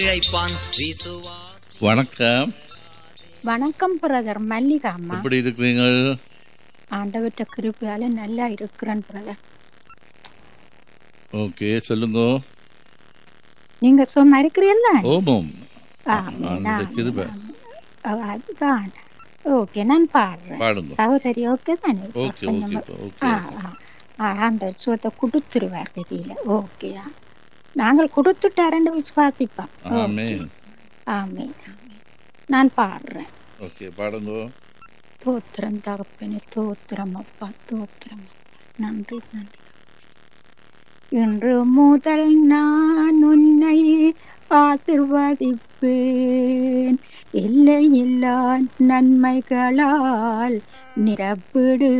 இழைப்பான் விசுவாசி வணக்கம் வணக்கம் பிரதர் மல்லிகா அம்மா எப்படி இருக்கிறீங்க ஆண்டவர்கிட்ட கிருப்பையால நல்லா இருக்கிறேன் பிரதர் ஓகே சொல்லுங்க நீங்க சும்மா இருக்கிறீல்ல ஓமம் ஆமென், அந்த ஆமென், கிருபை ஆமென். ஓ, அதுதான் ஓகே நான் பாடுறேன் பாடுங்க சகோதரி ஓகே தானே ஓகே கொஞ்சம் ஓகே ஆ, ஓகே ஆ. ஆ, ஆண்டவர் சுகத்தை கொடுத்துருவார் கதியில ஓகேயா நாங்கள் கொடுத்துட்டாரன்னு விசுவாசிப்போம் ஆமென் ஆமீன் ஆமீன் நான் பாடுறேன் ஓகே பாடுங்க தோத்திரம் தகப்பனே தோத்திரம் அப்பா தோத்திரம் அப்பா நன்றி நன்றி இன்று முதல் நான் உன்னை ஆசிர்வதிப்பேன் எல்லையில்லா நன்மைகளால் நிரப்பிடு